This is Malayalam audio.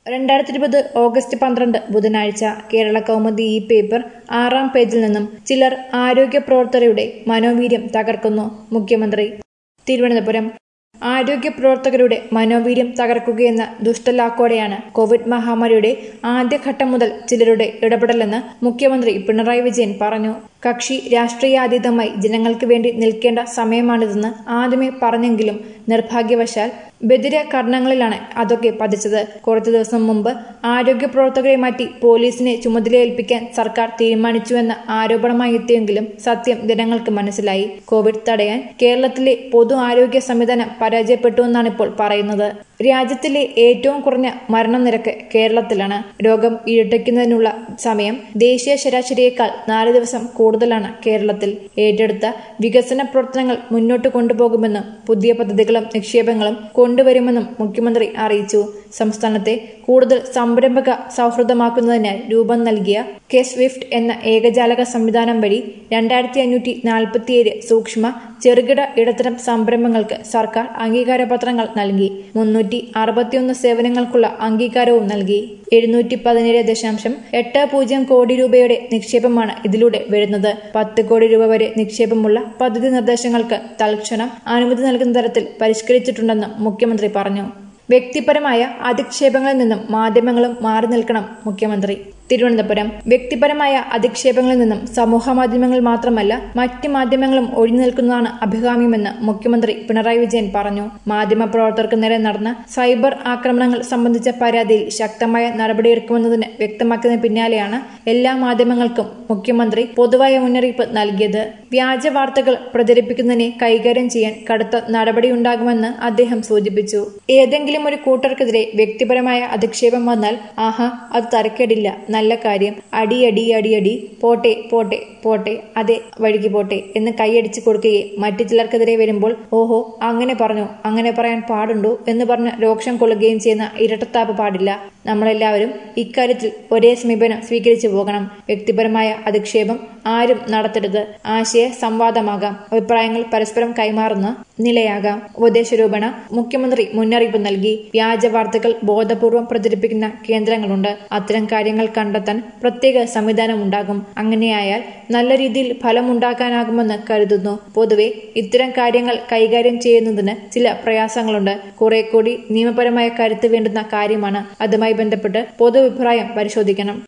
രണ്ടായിരത്തി ഇരുപത് ഓഗസ്റ്റ് പന്ത്രണ്ട് ബുധനാഴ്ച കേരള കൗമുദി ഈ പേപ്പർ ആറാം പേജിൽ നിന്നും ചിലർ ആരോഗ്യ പ്രവർത്തകരുടെ മനോവീര്യം തകർക്കുന്നു മുഖ്യമന്ത്രി തിരുവനന്തപുരം ആരോഗ്യ പ്രവർത്തകരുടെ മനോവീര്യം തകർക്കുകയെന്ന ദുഷ്ടലാക്കോടെയാണ് കോവിഡ് മഹാമാരിയുടെ ആദ്യഘട്ടം മുതൽ ചിലരുടെ ഇടപെടലെന്ന് മുഖ്യമന്ത്രി പിണറായി വിജയൻ പറഞ്ഞു കക്ഷി രാഷ്ട്രീയാതീതമായി ജനങ്ങൾക്ക് വേണ്ടി നിൽക്കേണ്ട സമയമാണിതെന്ന് ആദ്യമേ പറഞ്ഞെങ്കിലും നിർഭാഗ്യവശാൽ ബദിര കർണങ്ങളിലാണ് അതൊക്കെ പതിച്ചത് കുറച്ചു ദിവസം മുമ്പ് ആരോഗ്യ പ്രവർത്തകരെ മാറ്റി പോലീസിനെ ചുമതലയേൽപ്പിക്കാൻ സർക്കാർ തീരുമാനിച്ചുവെന്ന ആരോപണമായി എത്തിയെങ്കിലും സത്യം ജനങ്ങൾക്ക് മനസ്സിലായി കോവിഡ് തടയാൻ കേരളത്തിലെ പൊതു ആരോഗ്യ സംവിധാനം പരാജയപ്പെട്ടുവെന്നാണ് ഇപ്പോൾ പറയുന്നത് രാജ്യത്തിലെ ഏറ്റവും കുറഞ്ഞ മരണനിരക്ക് കേരളത്തിലാണ് രോഗം ഇരട്ടിക്കുന്നതിനുള്ള സമയം ദേശീയ ശരാശരിയേക്കാൾ നാല് ദിവസം കൂടുതലാണ് കേരളത്തിൽ ഏറ്റെടുത്ത വികസന പ്രവർത്തനങ്ങൾ മുന്നോട്ട് കൊണ്ടുപോകുമെന്നും പുതിയ പദ്ധതികളും നിക്ഷേപങ്ങളും കൊണ്ടുവരുമെന്നും മുഖ്യമന്ത്രി അറിയിച്ചു സംസ്ഥാനത്തെ കൂടുതൽ സംരംഭക സൗഹൃദമാക്കുന്നതിനായി രൂപം നൽകിയ കെ സ്വിഫ്റ്റ് എന്ന ഏകജാലക സംവിധാനം വഴി രണ്ടായിരത്തി അഞ്ഞൂറ്റി നാൽപ്പത്തിയേഴ് സൂക്ഷ്മ ചെറുകിട ഇടത്തരം സംരംഭങ്ങൾക്ക് സർക്കാർ അംഗീകാരപത്രങ്ങൾ നൽകി മുന്നൂറ്റി അറുപത്തിയൊന്ന് സേവനങ്ങൾക്കുള്ള അംഗീകാരവും നൽകി എഴുന്നൂറ്റി പതിനേഴ് ദശാംശം എട്ട് പൂജ്യം കോടി രൂപയുടെ നിക്ഷേപമാണ് ഇതിലൂടെ വരുന്നത് പത്ത് കോടി രൂപ വരെ നിക്ഷേപമുള്ള പദ്ധതി നിർദ്ദേശങ്ങൾക്ക് തൽക്ഷണം അനുമതി നൽകുന്ന തരത്തിൽ പരിഷ്കരിച്ചിട്ടുണ്ടെന്നും മുഖ്യമന്ത്രി പറഞ്ഞു വ്യക്തിപരമായ അധിക്ഷേപങ്ങളിൽ നിന്നും മാധ്യമങ്ങളും മാറി നിൽക്കണം മുഖ്യമന്ത്രി തിരുവനന്തപുരം വ്യക്തിപരമായ അധിക്ഷേപങ്ങളിൽ നിന്നും സമൂഹ മാധ്യമങ്ങൾ മാത്രമല്ല മറ്റ് മാധ്യമങ്ങളും ഒഴിഞ്ഞു നിൽക്കുന്നതാണ് അഭികാമ്യമെന്ന് മുഖ്യമന്ത്രി പിണറായി വിജയൻ പറഞ്ഞു മാധ്യമ പ്രവർത്തകർക്ക് നേരെ നടന്ന സൈബർ ആക്രമണങ്ങൾ സംബന്ധിച്ച പരാതിയിൽ ശക്തമായ നടപടിയെടുക്കുമെന്നതിന് വ്യക്തമാക്കുന്നതിന് പിന്നാലെയാണ് എല്ലാ മാധ്യമങ്ങൾക്കും മുഖ്യമന്ത്രി പൊതുവായ മുന്നറിയിപ്പ് നൽകിയത് വ്യാജ വാർത്തകൾ പ്രചരിപ്പിക്കുന്നതിനെ കൈകാര്യം ചെയ്യാൻ കടുത്ത നടപടിയുണ്ടാകുമെന്ന് അദ്ദേഹം സൂചിപ്പിച്ചു ഏതെങ്കിലും ഒരു കൂട്ടർക്കെതിരെ വ്യക്തിപരമായ അധിക്ഷേപം വന്നാൽ ആഹാ അത് തരക്കേടില്ല നല്ല കാര്യം അടി അടി അടി അടി പോട്ടെ പോട്ടെ പോട്ടെ അതെ വഴിക്ക് പോട്ടെ എന്ന് കൈയടിച്ചു കൊടുക്കുകയും മറ്റു ചിലർക്കെതിരെ വരുമ്പോൾ ഓഹോ അങ്ങനെ പറഞ്ഞു അങ്ങനെ പറയാൻ പാടുണ്ടോ എന്ന് പറഞ്ഞ് രോക്ഷം കൊള്ളുകയും ചെയ്യുന്ന ഇരട്ടത്താപ്പ് പാടില്ല നമ്മളെല്ലാവരും ഇക്കാര്യത്തിൽ ഒരേ സമീപനം സ്വീകരിച്ചു പോകണം വ്യക്തിപരമായ അധിക്ഷേപം ആരും നടത്തരുത് ആശയ സംവാദമാകാം അഭിപ്രായങ്ങൾ പരസ്പരം കൈമാറുന്ന നിലയാകാം ഉപദേശരൂപണ മുഖ്യമന്ത്രി മുന്നറിയിപ്പ് നൽകി വ്യാജ വാർത്തകൾ ബോധപൂർവം പ്രചരിപ്പിക്കുന്ന കേന്ദ്രങ്ങളുണ്ട് അത്തരം കാര്യങ്ങൾ കണ്ടെത്താൻ പ്രത്യേക സംവിധാനം ഉണ്ടാകും അങ്ങനെയായാൽ നല്ല രീതിയിൽ ഫലമുണ്ടാക്കാനാകുമെന്ന് കരുതുന്നു പൊതുവെ ഇത്തരം കാര്യങ്ങൾ കൈകാര്യം ചെയ്യുന്നതിന് ചില പ്രയാസങ്ങളുണ്ട് കുറെ കൂടി നിയമപരമായ കരുത്ത് വേണ്ടുന്ന കാര്യമാണ് അതുമായി ബന്ധപ്പെട്ട് പൊതുഅഭിപ്രായം പരിശോധിക്കണം